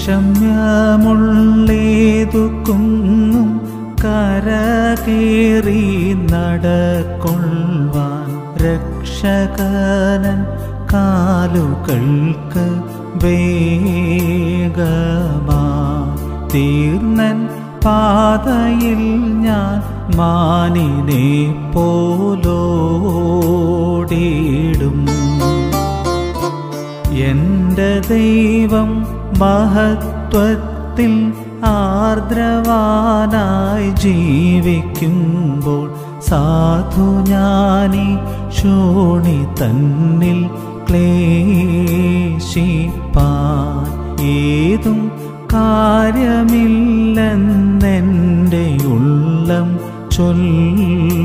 വൈഷമ്യമുള്ളേതു കുന്നും കരകേറി നടക്കൊള്ളുവാൻ രക്ഷകനൻ കാലുകൾക്ക് വേഗമാ തീർന്നൻ പാതയിൽ ഞാൻ മാനിനെ പോലോടിയിടും എന്റെ ദൈവം മഹത്വത്തിൽ ആർദ്രവാനായി ജീവിക്കുമ്പോൾ സാധു ഞാനീ ശോണി തന്നിൽ ക്ലേശിപ്പാൻ ഏതും കാര്യമില്ലെന്നെൻ്റെ ഉള്ളം ചൊല്ലുന്നു